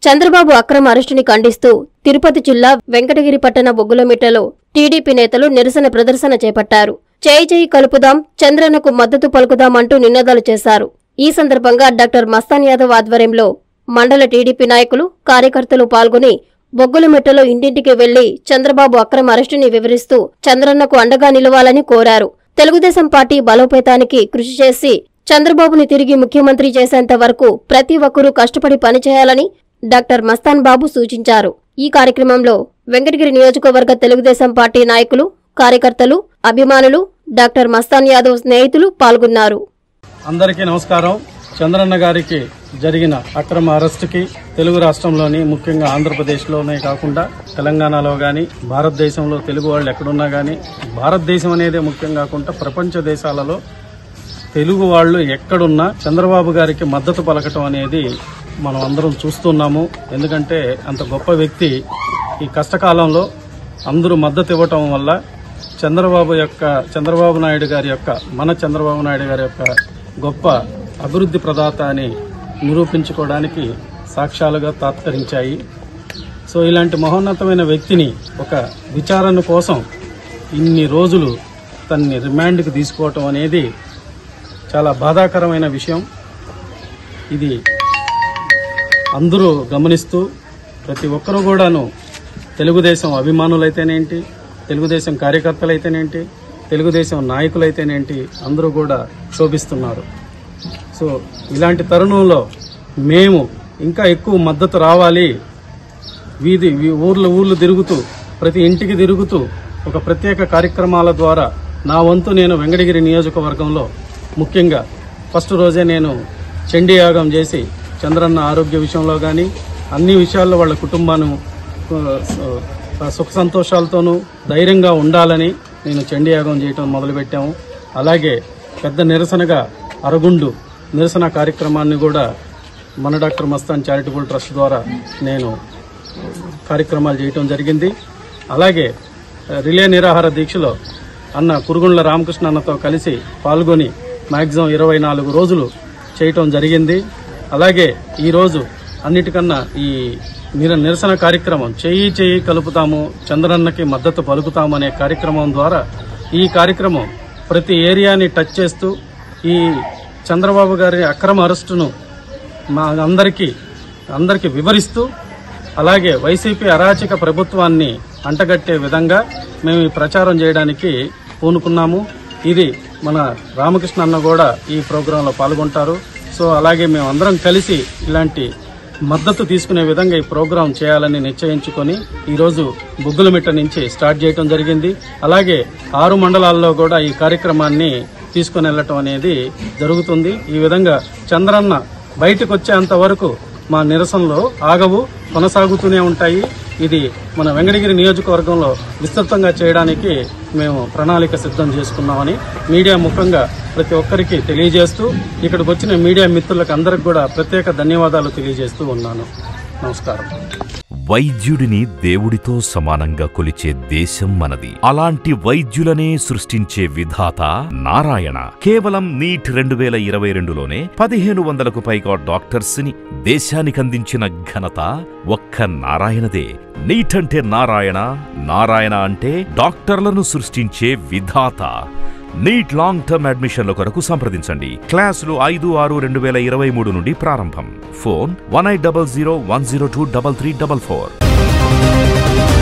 చంద్రబాబు అక్రమ అరెస్టుని ఖండిస్తూ తిరుపతి జిల్లా వెంకటగిరి పట్టణ బొగ్గులమిట్టలో టీడీపీ నేతలు నిరసన ప్రదర్శన చేపట్టారు చేయి చేయి కలుపుదాం చంద్రన్నకు మద్దతు పలుకుదాం అంటూ నినాదాలు చేశారు ఈ సందర్భంగా డాక్టర్ మస్తాన్ యాదవ్ ఆధ్వర్యంలో మండల టీడీపీ నాయకులు కార్యకర్తలు పాల్గొని బొగ్గులమిట్టలో ఇంటింటికి వెళ్లి చంద్రబాబు అక్రమ అరెస్టుని వివరిస్తూ చంద్రన్నకు అండగా నిలవాలని కోరారు తెలుగుదేశం పార్టీ బలోపేతానికి కృషి చేసి చంద్రబాబుని తిరిగి ముఖ్యమంత్రి చేసేంత వరకు ప్రతి ఒక్కరూ కష్టపడి పనిచేయాలని డాక్టర్ మస్తాన్ బాబు సూచించారు ఈ కార్యక్రమంలో వెంకటగిరి నియోజకవర్గ తెలుగుదేశం పార్టీ నాయకులు కార్యకర్తలు అభిమానులు డాక్టర్ మస్తాన్ యాదవ్ స్నేహితులు పాల్గొన్నారు అందరికీ నమస్కారం చంద్రన్న గారికి జరిగిన అక్రమ అరెస్టుకి తెలుగు రాష్ట్రంలోని ముఖ్యంగా ఆంధ్రప్రదేశ్లోనే కాకుండా తెలంగాణలో గాని భారతదేశంలో తెలుగు వాళ్ళు ఎక్కడున్నా గాని భారతదేశం అనేదే ముఖ్యం కాకుండా ప్రపంచ దేశాలలో తెలుగు వాళ్ళు ఎక్కడున్నా చంద్రబాబు గారికి మద్దతు పలకటం అనేది మనం అందరం చూస్తున్నాము ఎందుకంటే అంత గొప్ప వ్యక్తి ఈ కష్టకాలంలో అందరూ మద్దతు ఇవ్వటం వల్ల చంద్రబాబు యొక్క చంద్రబాబు నాయుడు గారి యొక్క మన చంద్రబాబు నాయుడు గారి యొక్క గొప్ప అభివృద్ధి ప్రదాత అని నిరూపించుకోవడానికి సాక్ష్యాలుగా తాత్కరించాయి సో ఇలాంటి మహోన్నతమైన వ్యక్తిని ఒక విచారణ కోసం ఇన్ని రోజులు తన్ని రిమాండ్కి తీసుకోవటం అనేది చాలా బాధాకరమైన విషయం ఇది అందరూ గమనిస్తూ ప్రతి ఒక్కరూ కూడాను తెలుగుదేశం అభిమానులైతేనేంటి తెలుగుదేశం కార్యకర్తలైతేనేంటి తెలుగుదేశం నాయకులైతేనేంటి అందరూ కూడా శోభిస్తున్నారు సో ఇలాంటి తరుణంలో మేము ఇంకా ఎక్కువ మద్దతు రావాలి వీధి వీ- ఊర్లు ఊర్లు తిరుగుతూ ప్రతి ఇంటికి తిరుగుతూ ఒక ప్రత్యేక కార్యక్రమాల ద్వారా నా వంతు నేను వెంకటగిరి నియోజకవర్గంలో ముఖ్యంగా ఫస్ట్ రోజే నేను చండీ యాగం చేసి చంద్రన్న ఆరోగ్య విషయంలో కానీ అన్ని విషయాల్లో వాళ్ళ కుటుంబాన్ని ఆ, స- సుఖ సంతోషాలతోనూ ధైర్యంగా ఉండాలని నేను చండీ యాగం చేయటం మొదలుపెట్టాము అలాగే పెద్ద నిరసనగా అరగుండు నిరసన కార్యక్రమాన్ని కూడా మన డాక్టర్ మస్తాన్ చారిటబుల్ ట్రస్ట్ ద్వారా నేను కార్యక్రమాలు చేయటం జరిగింది అలాగే ఆ, రిలే నిరాహార దీక్షలో అన్న కురుగుండ్ల రామకృష్ణ అన్నతో కలిసి పాల్గొని మాక్సిమం ఇరవై నాలుగు రోజులు చేయటం జరిగింది అలాగే ఈరోజు అన్నిటికన్నా ఈ నిర నిరసన కార్యక్రమం చేయి చేయి కలుపుతాము చంద్రన్నకి మద్దతు పలుకుతాము అనే కార్యక్రమం ద్వారా ఈ కార్యక్రమం ప్రతి ఏరియాని టచ్ చేస్తూ ఈ చంద్రబాబు గారి అక్రమ అరెస్టును మా అందరికీ అందరికీ వివరిస్తూ అలాగే వైసీపీ అరాచక ప్రభుత్వాన్ని అంటగట్టే విధంగా మేము ఈ ప్రచారం చేయడానికి పూనుకున్నాము ఇది మన రామకృష్ణ అన్న కూడా ఈ ప్రోగ్రాంలో పాల్గొంటారు సో అలాగే మేము అందరం కలిసి ఇలాంటి మద్దతు తీసుకునే విధంగా ఈ ప్రోగ్రాం చేయాలని నిశ్చయించుకొని ఈరోజు బుగ్గులమిట్ట నుంచి స్టార్ట్ చేయడం జరిగింది అలాగే ఆరు మండలాల్లో కూడా ఈ కార్యక్రమాన్ని తీసుకుని వెళ్ళటం అనేది జరుగుతుంది ఈ విధంగా చంద్రన్న బయటకు వచ్చేంత వరకు మా నిరసనలు ఆగవు కొనసాగుతూనే ఉంటాయి ఇది మన వెంకటగిరి నియోజకవర్గంలో విస్తృతంగా చేయడానికి మేము ప్రణాళిక సిద్ధం చేసుకున్నామని మీడియా ముఖంగా ప్రతి ఒక్కరికి తెలియజేస్తూ ఇక్కడికి వచ్చిన మీడియా మిత్రులకు అందరికి కూడా ప్రత్యేక ధన్యవాదాలు తెలియజేస్తూ ఉన్నాను నమస్కారం వైద్యుడిని దేవుడితో సమానంగా కొలిచే దేశం మనది అలాంటి వైద్యులనే సృష్టించే విధాత నారాయణ కేవలం నీట్ రెండు వేల ఇరవై రెండులోనే పదిహేను వందలకు పైగా డాక్టర్స్ ని దేశానికి అందించిన ఘనత ఒక్క నారాయణదే నీట్ అంటే నారాయణ నారాయణ అంటే డాక్టర్లను సృష్టించే విధాత నీట్ లాంగ్ టర్మ్ అడ్మిషన్ల కొరకు సంప్రదించండి క్లాసులు ఐదు ఆరు రెండు వేల ఇరవై మూడు నుండి ప్రారంభం phone one eight double zero one zero two double three double four